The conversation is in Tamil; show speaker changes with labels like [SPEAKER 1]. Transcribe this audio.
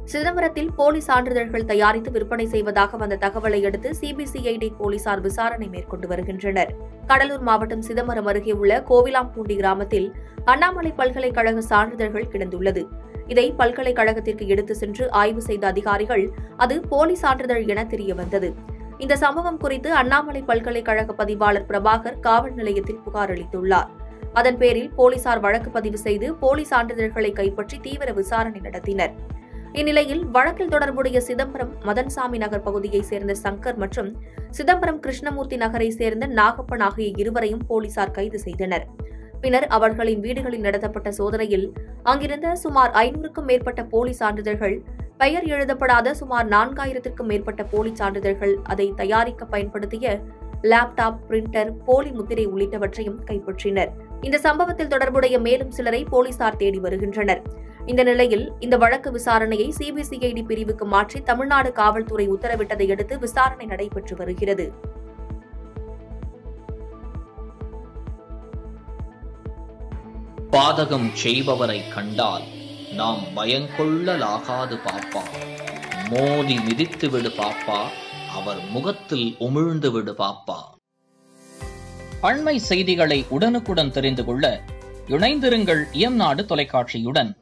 [SPEAKER 1] சிதம்பரத்தில் போலி சான்றிதழ்கள் தயாரித்து விற்பனை செய்வதாக வந்த தகவலை அடுத்து சிபிசிஐடி போலீசார் விசாரணை மேற்கொண்டு வருகின்றனர் கடலூர் மாவட்டம் சிதம்பரம் அருகே உள்ள கோவிலாம்பூண்டி கிராமத்தில் அண்ணாமலை பல்கலைக்கழக சான்றிதழ்கள் கிடந்துள்ளது இதை பல்கலைக்கழகத்திற்கு எடுத்து சென்று ஆய்வு செய்த அதிகாரிகள் அது போலி சான்றிதழ் என தெரியவந்தது இந்த சம்பவம் குறித்து அண்ணாமலை பல்கலைக்கழக பதிவாளர் பிரபாகர் காவல் நிலையத்தில் புகார் அளித்துள்ளார் அதன் பேரில் போலீசார் வழக்கு பதிவு செய்து போலி சான்றிதழ்களை கைப்பற்றி தீவிர விசாரணை நடத்தினர் இந்நிலையில் வழக்கில் தொடர்புடைய சிதம்பரம் மதன்சாமி நகர் பகுதியைச் சேர்ந்த சங்கர் மற்றும் சிதம்பரம் கிருஷ்ணமூர்த்தி நகரை சேர்ந்த நாகப்பன் ஆகிய இருவரையும் போலீசார் கைது செய்தனர் பின்னர் அவர்களின் வீடுகளில் நடத்தப்பட்ட சோதனையில் அங்கிருந்த சுமார் ஐநூறுக்கும் மேற்பட்ட போலி சான்றிதழ்கள் பெயர் எழுதப்படாத சுமார் நான்காயிரத்திற்கும் மேற்பட்ட போலி சான்றிதழ்கள் அதை தயாரிக்க பயன்படுத்திய லேப்டாப் பிரிண்டர் போலி முத்திரை உள்ளிட்டவற்றையும் கைப்பற்றினர் இந்த சம்பவத்தில் தொடர்புடைய மேலும் சிலரை போலீசார் தேடி வருகின்றனர் இந்த நிலையில் இந்த வழக்கு விசாரணையை சிபிசிஐடி பிரிவுக்கு மாற்றி தமிழ்நாடு காவல்துறை உத்தரவிட்டதை அடுத்து விசாரணை நடைபெற்று வருகிறது
[SPEAKER 2] பாதகம் செய்பவரை கண்டால் நாம் பயங்கொள்ளலாகாது பாப்பா மோதி மிதித்து விடு பாப்பா அவர் முகத்தில் உமிழ்ந்து விடு பாப்பா அண்மை செய்திகளை உடனுக்குடன் தெரிந்து கொள்ள இணைந்திருங்கள் இயம்நாடு தொலைக்காட்சியுடன்